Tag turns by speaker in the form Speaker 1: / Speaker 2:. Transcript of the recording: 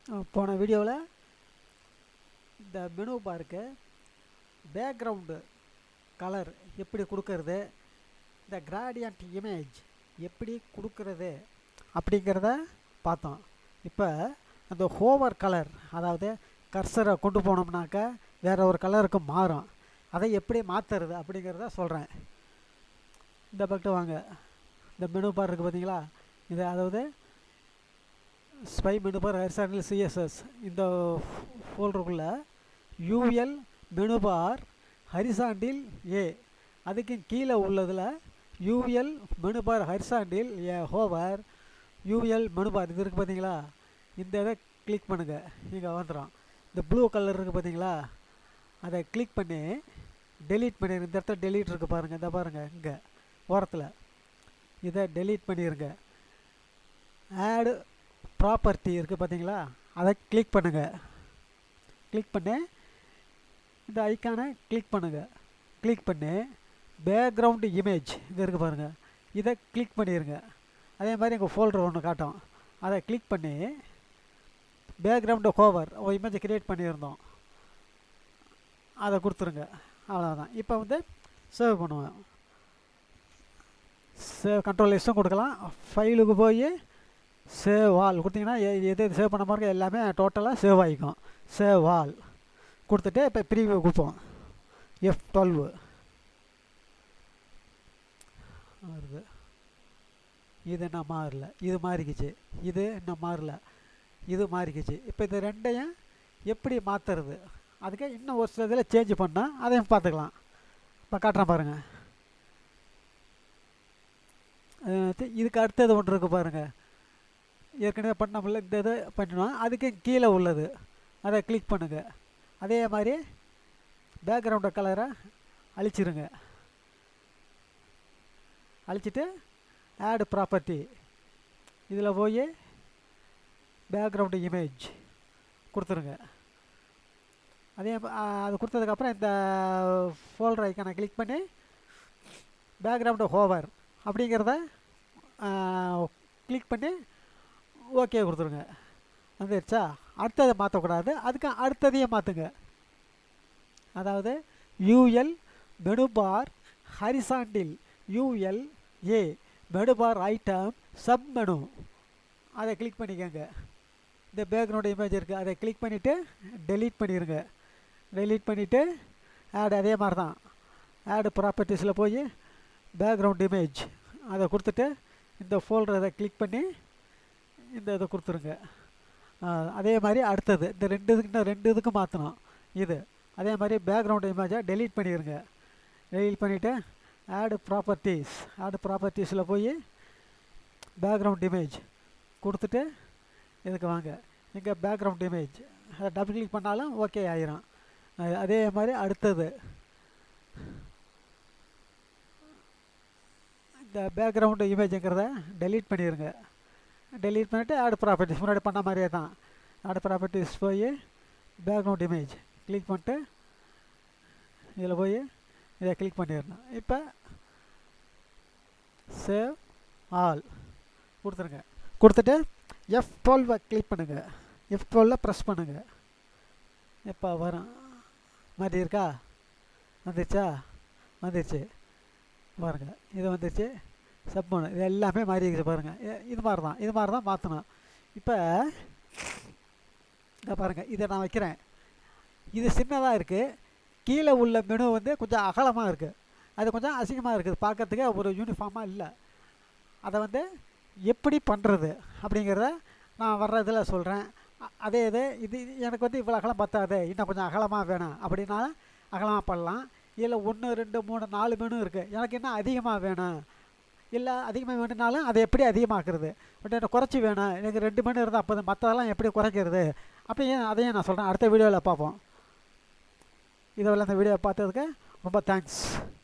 Speaker 1: போன வீடியோவில் இந்த மெனு பாருக்கு பேக்ரவுண்டு கலர் எப்படி கொடுக்கறது இந்த கிராடியன்ட் இமேஜ் எப்படி கொடுக்கறது அப்படிங்கிறத பார்த்தோம் இப்போ அந்த ஹோவர் கலர் அதாவது கர்சரை கொண்டு போனோம்னாக்கா வேற ஒரு கலருக்கு மாறும் அதை எப்படி மாற்றுறது அப்படிங்கிறத சொல்கிறேன் இந்த பக்கம் வாங்க இந்த மெனு பார் இருக்குது பார்த்தீங்களா இது அதாவது ஸ்பை மெனு பார் ஹெர்சானில் சிஎஸ்எஸ் இந்த ஃபோல்டருக்குள்ளே யூஎல் மெனு பார் ஹரிசாண்டில் ஏ அதுக்கு கீழே உள்ளதில் யூஎல் மெனு பார் ஹரிசாண்டில் A hover UL menu bar இது இருக்குது பார்த்தீங்களா இந்த இதை கிளிக் பண்ணுங்கள் இங்கே வந்துடும் இந்த ப்ளூ கலர் இருக்குது பார்த்தீங்களா அதை கிளிக் பண்ணி டெலீட் பண்ணிடுங்க இந்த இடத்துல டெலீட் இருக்குது பாருங்கள் இந்த பாருங்கள் இங்கே ஓரத்தில் இதை டெலீட் பண்ணிடுங்க ஆடு ப்ராப்பர்ட்டி இருக்குது பார்த்தீங்களா அதை கிளிக் பண்ணுங்கள் கிளிக் பண்ணி இந்த ஐக்கானை கிளிக் பண்ணுங்கள் கிளிக் பண்ணி பேக்ரவுண்டு இமேஜ் இங்கே இருக்குது பாருங்கள் இதை கிளிக் பண்ணிடுங்க அதே மாதிரி எங்கள் ஃபோல்டர் ஒன்று காட்டும் அதை கிளிக் பண்ணி பேக்ரவுண்டு ஹோவர் ஒரு இமேஜை க்ரியேட் பண்ணியிருந்தோம் அதை கொடுத்துருங்க அவ்வளோதான் இப்போ வந்து சேவ் பண்ணுவேன் சேவ் கண்ட்ரோல் லிஸ்ட்டும் கொடுக்கலாம் ஃபைலுக்கு போய் சேவ் ஆல் கொடுத்தீங்கன்னா எ- எது எது சேவ் பண்ண மாதிரி எல்லாமே டோட்டலாக சேவ் ஆகிக்கும் சேவ் ஆல் கொடுத்துட்டு இப்போ ப்ரீவியூ கொடுப்போம் எஃப் டுவெல்வு வருது இது என்ன மாறல இது மாறிக்கிச்சு இது இன்னும் மாறல இது மாறிக்கிச்சு இப்போ இது ரெண்டையும் எப்படி மாற்றுறது அதுக்கு இன்னும் ஒரு சில இதில் சேஞ்ச் பண்ணால் அதையும் பார்த்துக்கலாம் இப்போ காட்டுறேன் பாருங்கள் அஹ் இதுக்கு அடுத்தது ஒன்று இருக்குது பாருங்கள் ஏற்கனவே பண்ணமில்ல இந்த இதை பண்ணினோம் அதுக்கு கீழே உள்ளது அதை கிளிக் பண்ணுங்கள் அதே மாதிரி பேக்ரவுண்டு கலரை அழிச்சிருங்க அழிச்சிட்டு ஆட் ப்ராப்பர்ட்டி இதில் போய் பேக்ரவுண்டு இமேஜ் கொடுத்துருங்க அதே ம- ஆ, அது கொடுத்ததுக்கப்புறம் இந்த ஃபோல்டர் ஐக்கானை கிளிக் பண்ணி பேக்ரவுண்டு ஹோவர் அப்படிங்கிறத கிளிக் பண்ணி ஓகே கொடுத்துருங்க வந்துடுச்சா அடுத்ததை மாற்றக்கூடாது அதுக்கு அடுத்ததையும் மாற்றுங்க அதாவது யூஎல் மெனு பார் ஹரிசாண்டில் UL A menu bar item sub menu அதை கிளிக் பண்ணிக்கோங்க இந்த பேக்ரவுண்ட் இமேஜ் இருக்குது அதை கிளிக் பண்ணிவிட்டு டெலீட் பண்ணிடுங்க டெலீட் பண்ணிவிட்டு ஆட் அதே மாதிரி தான் ஆடு ப்ராப்பர்ட்டிஸில் போய் பேக்ரவுண்ட் இமேஜ் அதை கொடுத்துட்டு இந்த ஃபோல்டர் அதை கிளிக் பண்ணி இந்த இதை கொடுத்துருங்க ஆ, அதே மாதிரி அடுத்தது இந்த ரெண்டு இதுக்கு இன்னும் ரெண்டு இதுக்கு மாற்றணும் இது அதே மாதிரி பேக்ரவுண்ட் இமேஜை டெலீட் பண்ணிடுங்க டெலீட் பண்ணிவிட்டு ஆடு ப்ராப்பர்ட்டிஸ் ஆடு ப்ராப்பர்ட்டிஸில் போய் பேக்ரவுண்ட் இமேஜ் கொடுத்துட்டு இதுக்கு வாங்க இங்கே பேக்ரவுண்ட் இமேஜ் அதை டபுள் கிளிக் பண்ணாலும் ஓகே ஆயிரும் அஹ் அதே மாதிரி அடுத்தது இந்த பேக்ரவுண்டு இமேஜுங்கிறத டெலீட் பண்ணிடுங்க டெலீட் பண்ணிவிட்டு ஆடு ப்ராப்பர்ட்டிஸ் முன்னாடி பண்ண மாதிரியே தான் ஆடு ப்ராப்பர்ட்டிஸ் போய் பேக்ரவுண்ட் இமேஜ் கிளிக் பண்ணிட்டு இதில் போய் இதை கிளிக் பண்ணிடணும் இப்போ சேவ் ஆல் கொடுத்துருங்க கொடுத்துட்டு எஃப் டுவெல்வை கிளிக் பண்ணுங்கள் எஃப் டுவெல்ல ப்ரெஸ் பண்ணுங்கள் இப்போ வரும் மாதிரி இருக்கா வந்துருச்சா வந்துருச்சு பாருங்க இது வந்துருச்சு சப் பண்ணு இது எல்லாமே மாறி இருக்குது பாருங்கள் இ- இது மாதிரி தான் இது மாதிரி தான் மாற்றணும் இப்போ இதை பாருங்கள் இதை நான் வைக்கிறேன் இது சின்னதாக இருக்குது கீழே உள்ள மெனு வந்து கொஞ்சம் அகலமாக இருக்குது அது கொஞ்சம் அசிங்கமாக இருக்குது பார்க்கறதுக்கு ஒரு யூனிஃபார்மாக இல்லை அதை வந்து எப்படி பண்ணுறது அப்படிங்கிறத நான் வர்ற இதில் சொல்கிறேன் அதே இது இது இது எனக்கு வந்து இவ்வளோ அகலம் பத்தாது இன்னும் கொஞ்சம் அகலமாக வேணும் அப்படின்னா அகலமாக பண்ணலாம் இல்லை ஒன்று ரெண்டு மூணு நாலு மெனு இருக்குது எனக்கு இன்னும் அதிகமாக வேணும் இல்லை அதிகமாக வேணும்னாலும் அதை எப்படி அதிகமாக்குறது பட் எனக்கு குறைச்சி வேணும் எனக்கு ரெண்டு மணி இருந்தால் அப்போ மற்றதெல்லாம் எப்படி குறைக்கிறது அப்படியே அதையும் நான் சொல்கிறேன் அடுத்த வீடியோவில் பார்ப்போம் இதுவரை இந்த வீடியோ பார்த்ததுக்கு ரொம்ப தேங்க்ஸ்